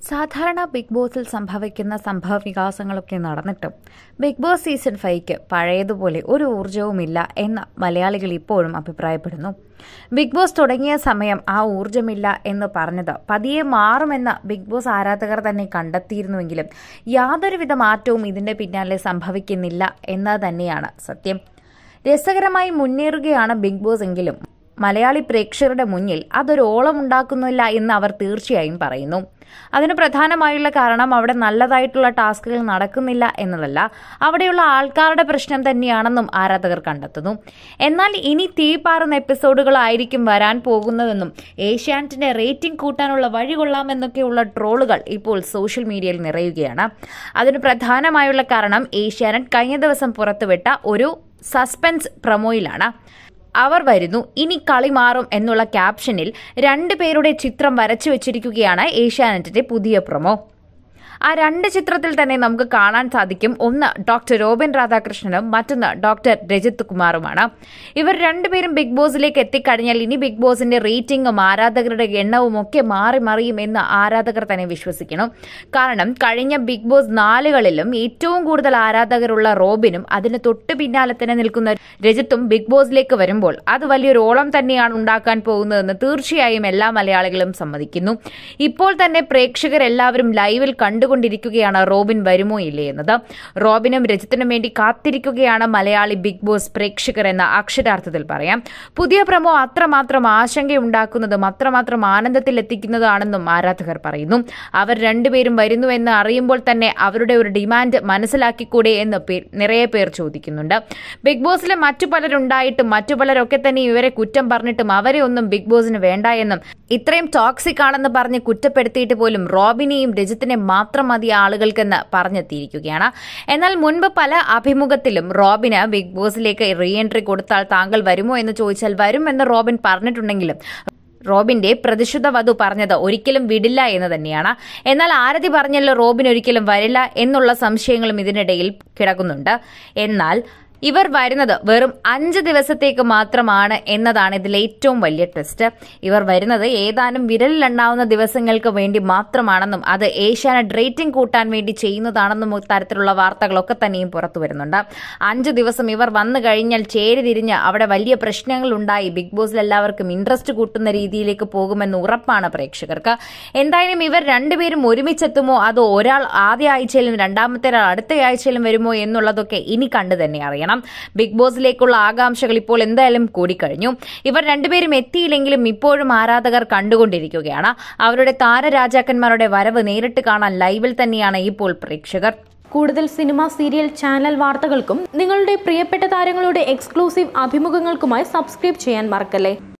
സാധാരണ ബിഗ് ബോസിൽ സംഭവിക്കുന്ന സംഭവ വികാസങ്ങളൊക്കെ നടന്നിട്ടും ബിഗ് ബോസ് സീസൺ ഫൈവ്ക്ക് പഴയതുപോലെ ഒരു ഊർജവുമില്ല എന്ന് മലയാളികൾ ഇപ്പോഴും അഭിപ്രായപ്പെടുന്നു ബിഗ് ബോസ് തുടങ്ങിയ സമയം ആ ഊർജമില്ല എന്ന് പറഞ്ഞത് പതിയെ മാറുമെന്ന് ബിഗ് ബോസ് ആരാധകർ തന്നെ കണ്ടെത്തിയിരുന്നുവെങ്കിലും യാതൊരുവിധ മാറ്റവും ഇതിന്റെ പിന്നാലെ സംഭവിക്കുന്നില്ല എന്നത് തന്നെയാണ് സത്യം രസകരമായി മുന്നേറുകയാണ് ബിഗ് ബോസ് എങ്കിലും മലയാളി പ്രേക്ഷകരുടെ മുന്നിൽ അതൊരു ഓളമുണ്ടാക്കുന്നില്ല എന്ന് അവർ തീർച്ചയായും പറയുന്നു അതിന് പ്രധാനമായുള്ള കാരണം അവിടെ നല്ലതായിട്ടുള്ള ടാസ്കുകൾ നടക്കുന്നില്ല എന്നതല്ല അവിടെയുള്ള ആൾക്കാരുടെ പ്രശ്നം തന്നെയാണെന്നും ആരാധകർ കണ്ടെത്തുന്നു എന്നാൽ ഇനി തീപാറുന്ന എപ്പിസോഡുകളായിരിക്കും വരാൻ പോകുന്നതെന്നും ഏഷ്യാനെറ്റിന്റെ റേറ്റിംഗ് കൂട്ടാനുള്ള വഴി കൊള്ളാമെന്നൊക്കെയുള്ള ട്രോളുകൾ ഇപ്പോൾ സോഷ്യൽ മീഡിയയിൽ നിറയുകയാണ് അതിന് പ്രധാനമായുള്ള കാരണം ഏഷ്യാനെറ്റ് കഴിഞ്ഞ ദിവസം പുറത്തുവിട്ട ഒരു സസ്പെൻസ് പ്രൊമോയിലാണ് അവർ വരുന്നു ഇനി കളി മാറും എന്നുള്ള ക്യാപ്ഷനിൽ രണ്ട് പേരുടെ ചിത്രം വരച്ചു വെച്ചിരിക്കുകയാണ് ഏഷ്യാനെറ്റിന്റെ പുതിയ പ്രൊമോ ആ രണ്ട് ചിത്രത്തിൽ തന്നെ നമുക്ക് കാണാൻ സാധിക്കും ഒന്ന് ഡോക്ടർ റോബിൻ രാധാകൃഷ്ണനും മറ്റൊന്ന് ഡോക്ടർ രജിത് കുമാറുമാണ് ഇവർ രണ്ടുപേരും ബിഗ് ബോസിലേക്ക് എത്തിക്കഴിഞ്ഞാൽ ഇനി ബിഗ് ബോസിന്റെ റേറ്റിംഗും ആരാധകരുടെ എണ്ണവും ഒക്കെ മാറി മറിയും എന്ന് ആരാധകർ തന്നെ വിശ്വസിക്കണം കാരണം കഴിഞ്ഞ ബിഗ് ബോസ് നാലുകളിലും ഏറ്റവും കൂടുതൽ ആരാധകരുള്ള റോബിനും അതിന് തൊട്ട് പിന്നാലെ തന്നെ നിൽക്കുന്ന രജിത്തും ബിഗ് ബോസിലേക്ക് വരുമ്പോൾ അത് വലിയൊരു ഓളം തന്നെയാണ് ഉണ്ടാക്കാൻ പോകുന്നതെന്ന് തീർച്ചയായും എല്ലാ മലയാളികളും സമ്മതിക്കുന്നു ഇപ്പോൾ തന്നെ പ്രേക്ഷകരെല്ലാവരും ലൈവിൽ കണ്ടു കൊണ്ടിരിക്കുകയാണ് റോബിൻ വരുമോ ഇല്ലേ എന്നത് റോബിനും രജിത്തിനും വേണ്ടി കാത്തിരിക്കുകയാണ് മലയാളി ബിഗ് ബോസ് പ്രേക്ഷകർ എന്ന അക്ഷരാർത്ഥത്തിൽ പറയാം പുതിയ പ്രമോ അത്രമാത്രം ആശങ്കയുണ്ടാക്കുന്നതും അത്രമാത്രം ആനന്ദത്തിൽ എത്തിക്കുന്നതാണെന്നും ആരാധകർ പറയുന്നു അവർ രണ്ടുപേരും വരുന്നുവെന്ന് അറിയുമ്പോൾ തന്നെ അവരുടെ ഒരു ഡിമാൻഡ് മനസ്സിലാക്കിക്കൂടെ എന്ന് നിറയെ പേർ ചോദിക്കുന്നുണ്ട് ബിഗ് ബോസിലെ മറ്റു പലരുണ്ടായിട്ടും മറ്റു പലരൊക്കെ തന്നെ ഇവരെ കുറ്റം പറഞ്ഞിട്ടും അവരെ ഒന്നും ബിഗ് ബോസിന് വേണ്ട എന്നും ഇത്രയും ടോക്സിക് ആണെന്ന് പറഞ്ഞ് കുറ്റപ്പെടുത്തിയിട്ട് പോലും റോബിനെയും രജിത്തിനെ മാത്രം മതി ആളുകൾക്കെന്ന് പറഞ്ഞെത്തിയിരിക്കുകയാണ് എന്നാൽ മുൻപ് പല അഭിമുഖത്തിലും റോബിന് ബിഗ് ബോസിലേക്ക് റീ എൻട്രി കൊടുത്താൽ താങ്കൾ വരുമോ എന്ന് ചോദിച്ചാൽ വരുമെന്ന് റോബിൻ പറഞ്ഞിട്ടുണ്ടെങ്കിലും റോബിന്റെ പ്രതിശുദ്ധ വധു പറഞ്ഞത് ഒരിക്കലും വിടില്ല എന്ന് തന്നെയാണ് എന്നാൽ ആരതി പറഞ്ഞല്ലോ റോബിൻ ഒരിക്കലും വരില്ല എന്നുള്ള സംശയങ്ങളും ഇതിനിടയിൽ കിടക്കുന്നുണ്ട് എന്നാൽ ഇവർ വരുന്നത് വെറും അഞ്ച് ദിവസത്തേക്ക് മാത്രമാണ് എന്നതാണ് ഇതിലെ ഏറ്റവും വലിയ ട്വിസ്റ്റ് ഇവർ വരുന്നത് ഏതാനും വിരലിലെണ്ണാവുന്ന ദിവസങ്ങൾക്ക് വേണ്ടി മാത്രമാണെന്നും അത് ഏഷ്യാനെറ്റ് റേറ്റിംഗ് കൂട്ടാൻ വേണ്ടി ചെയ്യുന്നതാണെന്നും തരത്തിലുള്ള വാർത്തകളൊക്കെ തന്നെയും പുറത്തു വരുന്നുണ്ട് അഞ്ച് ദിവസം ഇവർ വന്നു കഴിഞ്ഞാൽ ചേരി തിരിഞ്ഞ് അവിടെ വലിയ പ്രശ്നങ്ങൾ ഉണ്ടായി ബിഗ് ബോസിൽ എല്ലാവർക്കും ഇൻട്രസ്റ്റ് കൂട്ടുന്ന രീതിയിലേക്ക് പോകുമെന്ന് ഉറപ്പാണ് പ്രേക്ഷകർക്ക് എന്തായാലും ഇവർ രണ്ടുപേരും ഒരുമിച്ചെത്തുമോ അതോ ഒരാൾ ആദ്യ ആഴ്ചയിലും രണ്ടാമത്തെ ഒരാൾ അടുത്ത ആഴ്ചയിലും വരുമോ എന്നുള്ളതൊക്കെ ഇനി കണ്ടു തന്നെ അറിയണം ബിഗ് ബോസിലേക്കുള്ള ആകാംക്ഷകൾ ഇപ്പോൾ എന്തായാലും കൂടിക്കഴിഞ്ഞു ഇവർ രണ്ടുപേരും എത്തിയില്ലെങ്കിലും ഇപ്പോഴും ആരാധകർ കണ്ടുകൊണ്ടിരിക്കുകയാണ് അവരുടെ താരരാജാക്കന്മാരുടെ വരവ് നേരിട്ട് കാണാൻ ലൈവിൽ തന്നെയാണ് ഇപ്പോൾ പ്രേക്ഷകർ കൂടുതൽ സിനിമ സീരിയൽ ചാനൽ വാർത്തകൾക്കും നിങ്ങളുടെ പ്രിയപ്പെട്ട താരങ്ങളുടെ എക്സ്ക്ലൂസീവ് അഭിമുഖങ്ങൾക്കുമായി സബ്സ്ക്രൈബ് ചെയ്യാൻ മറക്കല്ലേ